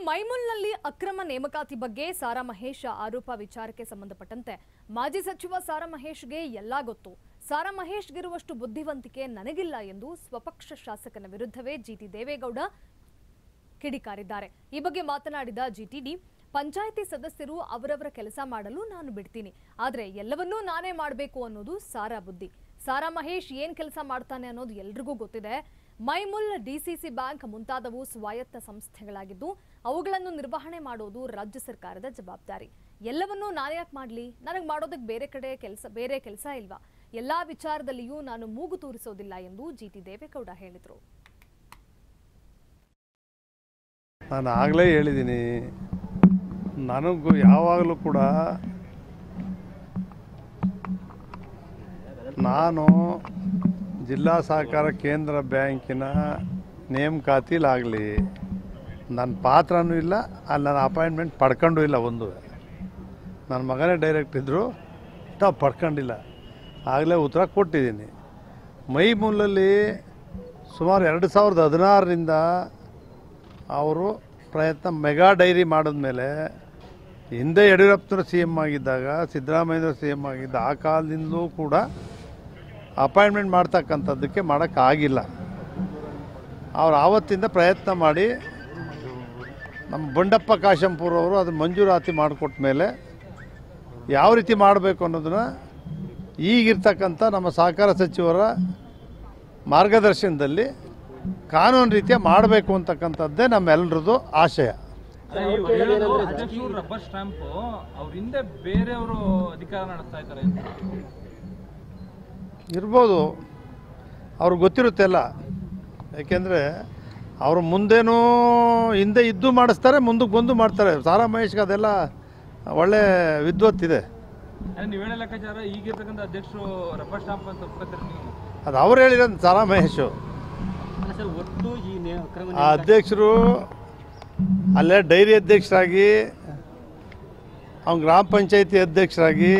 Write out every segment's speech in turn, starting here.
ಮೈಮೂಲ್ನಲ್ಲಿ ಅಕ್ರಮ ನೇಮಕಾತಿ ಬಗ್ಗೆ ಸಾರಾ ಮಹೇಶ್ ಆರೋಪ ವಿಚಾರಕ್ಕೆ ಸಂಬಂಧಪಟ್ಟಂತೆ ಮಾಜಿ ಸಚಿವ ಸಾರಾ ಮಹೇಶ್ಗೆ ಎಲ್ಲಾ ಗೊತ್ತು ಸಾರಾ ಮಹೇಶ್ಗಿರುವಷ್ಟು ಬುದ್ಧಿವಂತಿಕೆ ನನಗಿಲ್ಲ ಎಂದು ಸ್ವಪಕ್ಷ ಶಾಸಕನ ವಿರುದ್ಧವೇ ಜಿಟಿ ದೇವೇಗೌಡ ಕಿಡಿಕಾರಿದ್ದಾರೆ ಈ ಬಗ್ಗೆ ಮಾತನಾಡಿದ ಜಿಟಿಡಿ ಪಂಚಾಯಿತಿ ಸದಸ್ಯರು ಅವರವರ ಕೆಲಸ ಮಾಡಲು ನಾನು ಬಿಡ್ತೀನಿ ಆದ್ರೆ ಎಲ್ಲವನ್ನೂ ನಾನೇ ಮಾಡಬೇಕು ಅನ್ನೋದು ಸಾರಾ ಬುದ್ಧಿ ಸಾರಾ ಮಹೇಶ್ ಏನ್ ಕೆಲಸ ಮಾಡ್ತಾನೆ ಅನ್ನೋದು ಎಲ್ರಿಗೂ ಗೊತ್ತಿದೆ ಮೈಮುಲ್ ಡಿಸಿಸಿ ಬ್ಯಾಂಕ್ ಮುಂತಾದವು ಸ್ವಾಯತ್ತ ಸಂಸ್ಥೆಗಳಾಗಿದ್ದು ಅವುಗಳನ್ನು ನಿರ್ವಹಣೆ ಮಾಡೋದು ರಾಜ್ಯ ಸರ್ಕಾರದ ಜವಾಬ್ದಾರಿ ಎಲ್ಲವನ್ನೂ ನಾನ್ಯಾಕೆ ಮಾಡಲಿ ನನಗೆ ಮಾಡೋದಕ್ಕೆ ಬೇರೆ ಕಡೆ ಕೆಲಸ ಬೇರೆ ಕೆಲಸ ಇಲ್ವಾ ಎಲ್ಲಾ ವಿಚಾರದಲ್ಲಿಯೂ ನಾನು ಮೂಗು ತೂರಿಸೋದಿಲ್ಲ ಎಂದು ಜಿಟಿ ದೇವೇಗೌಡ ಹೇಳಿದರು ನಾನು ಆಗಲೇ ಹೇಳಿದ್ದೀನಿ ನನಗೂ ಯಾವಾಗಲೂ ಕೂಡ ನಾನು ಜಿಲ್ಲಾ ಸಹಕಾರ ಕೇಂದ್ರ ಬ್ಯಾಂಕಿನ ನೇಮಕಾತಿಲಾಗಲಿ ನನ್ನ ಪಾತ್ರನೂ ಇಲ್ಲ ಅಲ್ಲಿ ನನ್ನ ಅಪಾಯಿಂಟ್ಮೆಂಟ್ ಪಡ್ಕೊಂಡು ಇಲ್ಲ ಒಂದು ನನ್ನ ಮಗನೇ ಡೈರೆಕ್ಟ್ ಇದ್ದರು ತಾವು ಪಡ್ಕೊಂಡಿಲ್ಲ ಆಗಲೇ ಉತ್ತರ ಕೊಟ್ಟಿದ್ದೀನಿ ಮೈಮೂಲಲ್ಲಿ ಸುಮಾರು ಎರಡು ಸಾವಿರದ ಹದಿನಾರರಿಂದ ಅವರು ಪ್ರಯತ್ನ ಮೆಗಾ ಡೈರಿ ಮಾಡಿದ್ಮೇಲೆ ಹಿಂದೆ ಯಡಿಯೂರಪ್ಪನವರು ಸಿ ಎಮ್ ಆಗಿದ್ದಾಗ ಸಿದ್ದರಾಮಯ್ಯನವರು ಸಿ ಎಮ್ ಆಗಿದ್ದ ಆ ಕಾಲದಿಂದಲೂ ಕೂಡ ಅಪಾಯಿಂಟ್ಮೆಂಟ್ ಮಾಡ್ತಕ್ಕಂಥದ್ದಕ್ಕೆ ಮಾಡೋಕ್ಕಾಗಿಲ್ಲ ಅವ್ರು ಆವತ್ತಿಂದ ಪ್ರಯತ್ನ ಮಾಡಿ ನಮ್ಮ ಬಂಡಪ್ಪ ಕಾಶಂಪುರ ಅವರು ಅದು ಮಂಜೂರಾತಿ ಮಾಡಿಕೊಟ್ಟ ಮೇಲೆ ಯಾವ ರೀತಿ ಮಾಡಬೇಕು ಅನ್ನೋದನ್ನ ಈಗಿರ್ತಕ್ಕಂಥ ನಮ್ಮ ಸಹಕಾರ ಸಚಿವರ ಮಾರ್ಗದರ್ಶನದಲ್ಲಿ ಕಾನೂನು ರೀತಿಯ ಮಾಡಬೇಕು ಅಂತಕ್ಕಂಥದ್ದೇ ನಮ್ಮೆಲ್ಲರದ್ದು ಆಶಯ ಅಧ್ಯಕ್ಷರು ರಬ್ಬರ್ ಸ್ಟಾಂಪ್ ಅವ್ರ ಹಿಂದೆ ಬೇರೆಯವರು ಅಧಿಕಾರ ನಡೆಸ್ತಾ ಇದ್ದಾರೆ ಅಂತ ಇರ್ಬೋದು ಅವ್ರಿಗೆ ಗೊತ್ತಿರುತ್ತೆ ಎಲ್ಲ ಯಾಕೆಂದರೆ ಅವರು ಮುಂದೇನೂ ಹಿಂದೆ ಇದ್ದು ಮಾಡಿಸ್ತಾರೆ ಮುಂದಕ್ಕೆ ಬಂದು ಮಾಡ್ತಾರೆ ಸಾರಾ ಮಹೇಶ್ಗೆ ಅದೆಲ್ಲ ಒಳ್ಳೆ ವಿದ್ವತ್ತಿದೆ ಅಂದ್ರೆ ನೀವ್ ಹೇಳೋ ಲೆಕ್ಕಾಚಾರ ಈಗಿರ್ತಕ್ಕಂಥ ಅಧ್ಯಕ್ಷರು ರಬ್ಬರ್ ಸ್ಟಾಂಪ್ ಅಂತ ಒಪ್ಕೋತಾರೆ ನೀವು ಅದು ಅವ್ರು ಹೇಳಿರೋದು ಸಾರಾ ಮಹೇಶು ಅಲ್ಲ ಸರ್ ಒಟ್ಟು ಈ ನೇ- ಅಕ್ರಮ ಆ ಅಧ್ಯಕ್ಷರು ಅಲ್ಲೇ ಡೈರಿ ಅಧ್ಯಕ್ಷರಾಗಿ ಅವ್ನು ಗ್ರಾಮ ಪಂಚಾಯತಿ ಅಧ್ಯಕ್ಷರಾಗಿ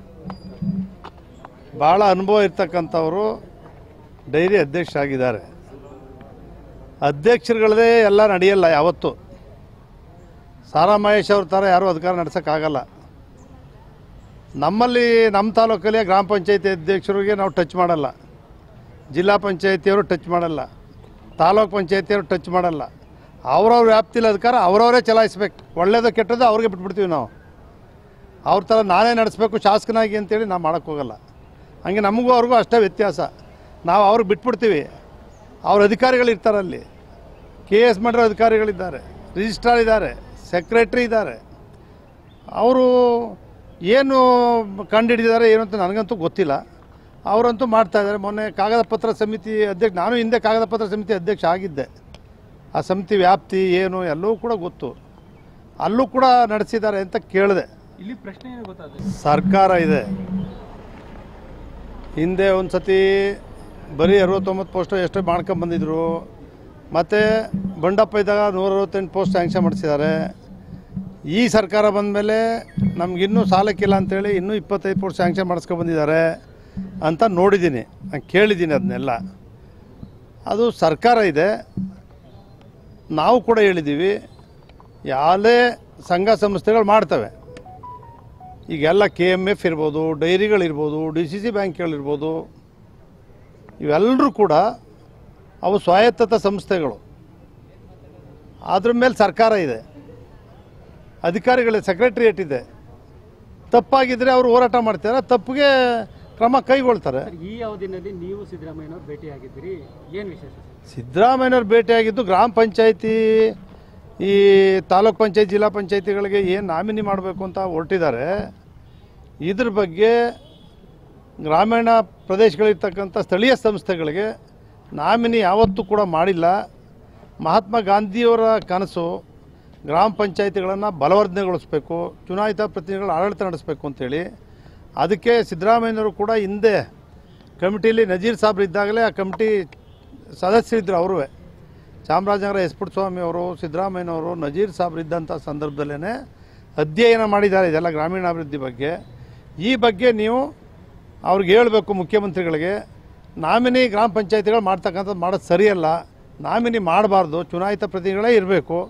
ಭಾಳ ಅನುಭವ ಇರ್ತಕ್ಕಂಥವರು ಡೈರಿ ಅಧ್ಯಕ್ಷರಾಗಿದ್ದಾರೆ ಅಧ್ಯಕ್ಷರುಗಳದೇ ಎಲ್ಲ ನಡೆಯಲ್ಲ ಯಾವತ್ತು ಸಾರಾ ಮಹೇಶ್ ಅವ್ರ ಥರ ಯಾರೂ ಅಧಿಕಾರ ನಡೆಸೋಕ್ಕಾಗಲ್ಲ ನಮ್ಮಲ್ಲಿ ನಮ್ಮ ತಾಲೂಕಲ್ಲಿ ಗ್ರಾಮ ಪಂಚಾಯತಿ ಅಧ್ಯಕ್ಷರಿಗೆ ನಾವು ಟಚ್ ಮಾಡಲ್ಲ ಜಿಲ್ಲಾ ಪಂಚಾಯತಿಯವರು ಟಚ್ ಮಾಡಲ್ಲ ತಾಲೂಕ್ ಪಂಚಾಯತಿಯವರು ಟಚ್ ಮಾಡಲ್ಲ ಅವ್ರವ್ರ ವ್ಯಾಪ್ತಿಲಿ ಅಧಿಕಾರ ಅವರವರೇ ಚಲಾಯಿಸ್ಬೇಕು ಒಳ್ಳೇದು ಕೆಟ್ಟದ್ದು ಅವ್ರಿಗೆ ಬಿಟ್ಬಿಡ್ತೀವಿ ನಾವು ಅವ್ರ ಥರ ನಾನೇ ನಡೆಸ್ಬೇಕು ಶಾಸಕನಾಗಿ ಅಂತೇಳಿ ನಾವು ಮಾಡೋಕ್ಕೋಗಲ್ಲ ಹಂಗೆ ನಮಗೂ ಅವ್ರಿಗೂ ಅಷ್ಟೇ ವ್ಯತ್ಯಾಸ ನಾವು ಅವ್ರಿಗೆ ಬಿಟ್ಬಿಡ್ತೀವಿ ಅವ್ರ ಅಧಿಕಾರಿಗಳಿರ್ತಾರಲ್ಲಿ ಕೆ ಎಸ್ ಮಾಡಿರೋ ಅಧಿಕಾರಿಗಳಿದ್ದಾರೆ ರಿಜಿಸ್ಟ್ರಾರ್ ಇದ್ದಾರೆ ಸೆಕ್ರೆಟ್ರಿ ಇದ್ದಾರೆ ಅವರು ಏನು ಕಂಡುಹಿಡಿದಿದ್ದಾರೆ ಏನು ಅಂತ ನನಗಂತೂ ಗೊತ್ತಿಲ್ಲ ಅವರಂತೂ ಮಾಡ್ತಾ ಇದ್ದಾರೆ ಮೊನ್ನೆ ಕಾಗದ ಪತ್ರ ಸಮಿತಿ ಅಧ್ಯಕ್ಷ ನಾನು ಹಿಂದೆ ಕಾಗದ ಪತ್ರ ಸಮಿತಿ ಅಧ್ಯಕ್ಷ ಆಗಿದ್ದೆ ಆ ಸಮಿತಿ ವ್ಯಾಪ್ತಿ ಏನು ಎಲ್ಲವೂ ಕೂಡ ಗೊತ್ತು ಅಲ್ಲೂ ಕೂಡ ನಡೆಸಿದ್ದಾರೆ ಅಂತ ಕೇಳಿದೆ ಇಲ್ಲಿ ಪ್ರಶ್ನೆ ಏನು ಗೊತ್ತಾದ್ರೆ ಸರ್ಕಾರ ಇದೆ ಹಿಂದೆ ಒಂದು ಸತಿ ಬರೀ ಅರವತ್ತೊಂಬತ್ತು ಪೋಸ್ಟ್ ಎಷ್ಟೋ ಮಾಡ್ಕೊಂಬಂದಿದ್ರು ಮತ್ತು ಬಂಡಪ್ಪ ಇದ್ದಾಗ ನೂರ ಅರವತ್ತೆಂಟು ಪೋಸ್ಟ್ ಸ್ಯಾಂಕ್ಷನ್ ಮಾಡಿಸಿದ್ದಾರೆ ಈ ಸರ್ಕಾರ ಬಂದಮೇಲೆ ನಮಗಿನ್ನೂ ಸಾಲಕ್ಕಿಲ್ಲ ಅಂತೇಳಿ ಇನ್ನೂ ಇಪ್ಪತ್ತೈದು ಪೋಸ್ಟ್ ಸ್ಯಾಂಕ್ಷನ್ ಮಾಡಿಸ್ಕೊಬಂದಿದ್ದಾರೆ ಅಂತ ನೋಡಿದ್ದೀನಿ ನಾನು ಕೇಳಿದ್ದೀನಿ ಅದನ್ನೆಲ್ಲ ಅದು ಸರ್ಕಾರ ಇದೆ ನಾವು ಕೂಡ ಹೇಳಿದ್ದೀವಿ ಯಾವುದೇ ಸಂಘ ಸಂಸ್ಥೆಗಳು ಮಾಡ್ತವೆ ಈಗೆಲ್ಲ ಕೆ ಎಮ್ ಎಫ್ ಇರ್ಬೋದು ಡೈರಿಗಳಿರ್ಬೋದು ಡಿ ಸಿ ಸಿ ಬ್ಯಾಂಕ್ಗಳಿರ್ಬೋದು ಇವೆಲ್ಲರೂ ಕೂಡ ಅವು ಸ್ವಾಯತ್ತತ ಸಂಸ್ಥೆಗಳು ಅದ್ರ ಮೇಲೆ ಸರ್ಕಾರ ಇದೆ ಅಧಿಕಾರಿಗಳ ಸೆಕ್ರೆಟ್ರಿಯೇಟ್ ಇದೆ ತಪ್ಪಾಗಿದ್ದರೆ ಅವರು ಹೋರಾಟ ಮಾಡ್ತಾರೆ ತಪ್ಪಿಗೆ ಕ್ರಮ ಕೈಗೊಳ್ತಾರೆ ಸರ್, ಈ ಅವಧಿನಲ್ಲಿ ನೀವು ಸಿದ್ದರಾಮಯ್ಯನವ್ರು ಭೇಟಿಯಾಗಿದ್ದೀರಿ ಏನು ವಿಶೇಷ ಸರ್? ಸಿದ್ದರಾಮಯ್ಯನವ್ರು ಭೇಟಿಯಾಗಿದ್ದು ಗ್ರಾಮ ಪಂಚಾಯತಿ ಈ ತಾಲೂಕ್ ಪಂಚಾಯತ್ ಜಿಲ್ಲಾ ಪಂಚಾಯತಿಗಳಿಗೆ ಏನು ನಾಮಿನಿ ಮಾಡಬೇಕು ಅಂತ ಹೊರಟಿದ್ದಾರೆ ಇದ್ರ ಬಗ್ಗೆ ಗ್ರಾಮೀಣ ಪ್ರದೇಶಗಳಿರ್ತಕ್ಕಂಥ ಸ್ಥಳೀಯ ಸಂಸ್ಥೆಗಳಿಗೆ ನಾಮಿನಿ ಯಾವತ್ತೂ ಕೂಡ ಮಾಡಿಲ್ಲ ಮಹಾತ್ಮ ಗಾಂಧಿಯವರ ಕನಸು ಗ್ರಾಮ ಪಂಚಾಯತಿಗಳನ್ನು ಬಲವರ್ಧನೆಗೊಳಿಸಬೇಕು ಚುನಾಯಿತ ಪ್ರತಿನಿಧಿಗಳ ಆಡಳಿತ ನಡೆಸಬೇಕು ಅಂತೇಳಿ ಅದಕ್ಕೆ ಸಿದ್ದರಾಮಯ್ಯನವರು ಕೂಡ ಹಿಂದೆ ಕಮಿಟಿಲಿ ನಜೀರ್ ಸಾಬ್ರು ಇದ್ದಾಗಲೇ ಆ ಕಮಿಟಿ ಸದಸ್ಯರಿದ್ದರು ಅವರು ಚಾಮರಾಜನಗರ ಎಸ್ ಪುಟ್ಟಸ್ವಾಮಿ ಅವರು ಸಿದ್ದರಾಮಯ್ಯನವರು ನಜೀರ್ ಸಾಬ್ರು ಇದ್ದಂಥ ಸಂದರ್ಭದಲ್ಲೇ ಅಧ್ಯಯನ ಮಾಡಿದ್ದಾರೆ ಇದೆಲ್ಲ ಗ್ರಾಮೀಣಾಭಿವೃದ್ಧಿ ಬಗ್ಗೆ ಈ ಬಗ್ಗೆ ನೀವು ಅವ್ರಿಗೆ ಹೇಳಬೇಕು ಮುಖ್ಯಮಂತ್ರಿಗಳಿಗೆ ನಾಮಿನಿ ಗ್ರಾಮ ಪಂಚಾಯತಿಗಳು ಮಾಡ್ತಕ್ಕಂಥದ್ದು ಮಾಡೋದು ಸರಿಯಲ್ಲ ನಾಮಿನಿ ಮಾಡಬಾರ್ದು ಚುನಾಯಿತ ಪ್ರತಿನಿಧಿಗಳೇ ಇರಬೇಕು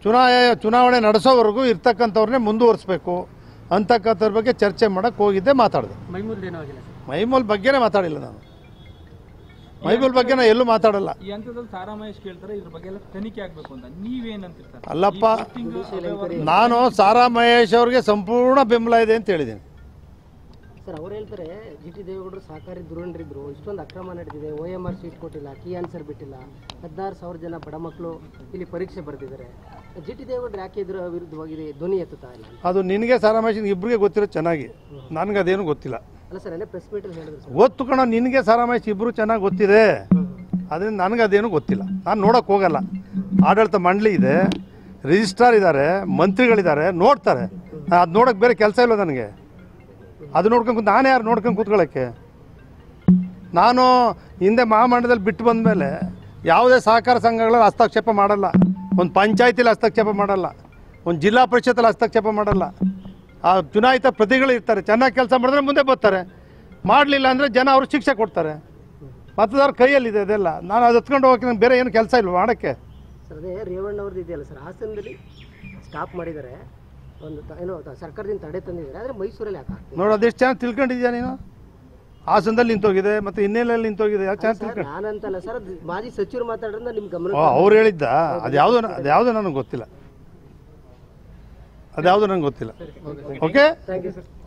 ಚುನಾಯ ಚುನಾವಣೆ ನಡೆಸೋವರೆಗೂ ಇರ್ತಕ್ಕಂಥವ್ರನ್ನೇ ಮುಂದುವರಿಸ್ಬೇಕು ಅಂತಕ್ಕಂಥವ್ರ ಬಗ್ಗೆ ಚರ್ಚೆ ಮಾಡೋಕ್ಕೆ ಹೋಗಿದ್ದೆ ಮಾತಾಡಿದೆ ಮೈಮೂಲ್ದು ಏನೂ ಆಗಿಲ್ಲ ಸರ್ ಮೈಮೂಲ್ ಬಗ್ಗೆನೇ ಮಾತಾಡಿಲ್ಲ ನಾನು ಮೈಮೂಲ್ ಬಗ್ಗೆ ನಾನು ಎಲ್ಲೂ ಮಾತಾಡಲ್ಲ ಈ ಹಂತದಲ್ಲಿ ಸಾರಾ ಮಹೇಶ್ ಕೇಳ್ತಾರೆ ಇದ್ರ ಬಗ್ಗೆ ಎಲ್ಲ ತನಿಖೆ ಆಗ್ಬೇಕು ಅಂತ ನೀವೇನಂತಿರ್ತಾರೆ ಅಲ್ಲಪ್ಪ ನಾನು ಸಾರಾ ಮಹೇಶ್ ಅವ್ರಿಗೆ ಸಂಪೂರ್ಣ ಬೆಂಬಲ ಇದೆ ಅಂತ ಹೇಳಿದ್ದೀನಿ ಸರ್ ಅವ್ರು ಹೇಳ್ತಾರೆ ಜಿ ಟಿ ದೇವೇಗೌಡರು ಸಹಕಾರಿ ಧುರೀಣರಿದ್ರು ಇಷ್ಟೊಂದು ಅಕ್ರಮ ನಡೆದಿದೆ ಓ ಎಮ್ ಆರ್ ಸೀಟ್ ಕೊಟ್ಟಿಲ್ಲ ಕೀ ಆನ್ಸರ್ ಬಿಟ್ಟಿಲ್ಲ ಹದಿನಾರು ಸಾವಿರ ಜನ ಬಡ ಮಕ್ಕಳು ಇಲ್ಲಿ ಪರೀಕ್ಷೆ ಬರೆದಿದ್ದಾರೆ ಜಿ ಟಿ ದೇವೇಗೌಡರು ಯಾಕೆ ಇದ್ರ ವಿರುದ್ಧವಾಗಿ ಧ್ವನಿ ಎತ್ತುತ್ತಾ ಇಲ್ಲ ಅದು ನಿನಗೆ ಸಾರಾ ಮಹೇಶ್ ಇಬ್ಬರಿಗೆ ಗೊತ್ತಿರೋ ಚೆನ್ನಾಗಿ ನನಗೆ ಅದೇನು ಗೊತ್ತಿಲ್ಲ ಅಲ್ಲ ಸರ್ ನೆನ್ನೆ ಪ್ರೆಸ್ ಮೀಟಲ್ಲಿ ಹೇಳಿದ್ರು ಸರ್ ಗೊತ್ತು ಕಣ ನಿನಗೆ ಸಾರಾ ಮಹೇಶ್ ಇಬ್ಬರು ಚೆನ್ನಾಗಿ ಗೊತ್ತಿದೆ ಅದರಿಂದ ನನಗೆ ಅದೇನು ಗೊತ್ತಿಲ್ಲ ನಾನು ನೋಡೋಕೆ ಹೋಗಲ್ಲ ಆಡಳಿತ ಮಂಡಳಿ ಇದೆ ರಿಜಿಸ್ಟ್ರಾರ್ ಇದ್ದಾರೆ ಮಂತ್ರಿಗಳಿದ್ದಾರೆ ನೋಡ್ತಾರೆ ಅದು ನೋಡೋಕೆ ಬೇರೆ ಕೆಲಸ ಇಲ್ಲ ನನಗೆ ಅದು ನೋಡ್ಕೊಂಡು ಕೂತ್- ನಾನೇ ಯಾರು ನೋಡ್ಕೊಂಡು ಕೂತ್ಕೊಳ್ಳೋಕ್ಕೆ ನಾನು ಹಿಂದೆ ಮಹಾಮಂಡಲದಲ್ಲಿ ಬಿಟ್ಟು ಬಂದಮೇಲೆ ಯಾವುದೇ ಸಹಕಾರ ಸಂಘಗಳಲ್ಲಿ ಹಸ್ತಕ್ಷೇಪ ಮಾಡಲ್ಲ ಒಂದು ಪಂಚಾಯತಿಲಿ ಹಸ್ತಕ್ಷೇಪ ಮಾಡಲ್ಲ ಒಂದು ಜಿಲ್ಲಾ ಪರಿಷತ್ತಲ್ಲಿ ಹಸ್ತಕ್ಷೇಪ ಮಾಡಲ್ಲ ಆ ಚುನಾಯಿತ ಪ್ರತಿಗಳು ಇರ್ತಾರೆ ಚೆನ್ನಾಗಿ ಕೆಲಸ ಮಾಡಿದ್ರೆ ಮುಂದೆ ಬರ್ತಾರೆ ಮಾಡಲಿಲ್ಲ ಅಂದರೆ ಜನ ಅವರು ಶಿಕ್ಷೆ ಕೊಡ್ತಾರೆ ಮತದಾರ ಕೈಯಲ್ಲಿದೆ ಅದೆಲ್ಲ ನಾನು ಅದು ಹತ್ಕೊಂಡು ಹೋಗೋಕೆ ನಂಗೆ ಬೇರೆ ಏನು ಕೆಲಸ ಇಲ್ಲ ಮಾಡೋಕ್ಕೆ ಸರ್ ಅದೇ ರೇವಣ್ಣ ಅವ್ರದ್ದು ಇದೆಯಲ್ಲ ಸರ್ ಹಾಸನದಲ್ಲಿ ಸ್ಟಾಪ್ ಮಾಡಿದ್ದಾರೆ ಒಂದು ತ- ಏನೋ ತ- ಸರ್ಕಾರದಿಂದ ತಡೆ ತಂದಿದ್ದಾರೆ ಆದರೆ ಮೈಸೂರಲ್ಲಿ ಯಾಕೆ ಆಗ್ತಿಲ್ಲ ನೋಡು ಅದೆಷ್ಟು ಚೆನ್ನಾಗಿ ತಿಳ್ಕೊಂಡಿದ್ಯಾ ನೀನು ಹಾಸನದಲ್ಲಿ ನಿಂತೋಗಿದೆ ಮತ್ತು ಇನ್ನೆಲ್ಲಲ್ಲಿ ನಿಂತೋಗಿದೆ ಯಾಕೆ ಚೆನ್ನಾಗಿ ಸರ್ ತಿಳ್ಕೊಂಡು ನಾನಂತಲ್ಲ ಸರ್ ಅದು ಮಾಜಿ ಸಚಿವರು ಮಾತಾಡೋದ್ರಿಂದ ನಿಮ್ಮ ಗಮನ ಓ ಅವ್ರು ಹೇಳಿದ್ದ ಅದು ಯಾವುದೋ ಅದು ಯಾವುದೋ ನನಗೆ ಗೊತ್ತಿಲ್ಲ ಅದು ಯಾವುದೋ ನನಗೆ ಗೊತ್ತಿಲ್ಲ ಓಕೆ ಥ್ಯಾಂಕ್ ಯು ಸರ್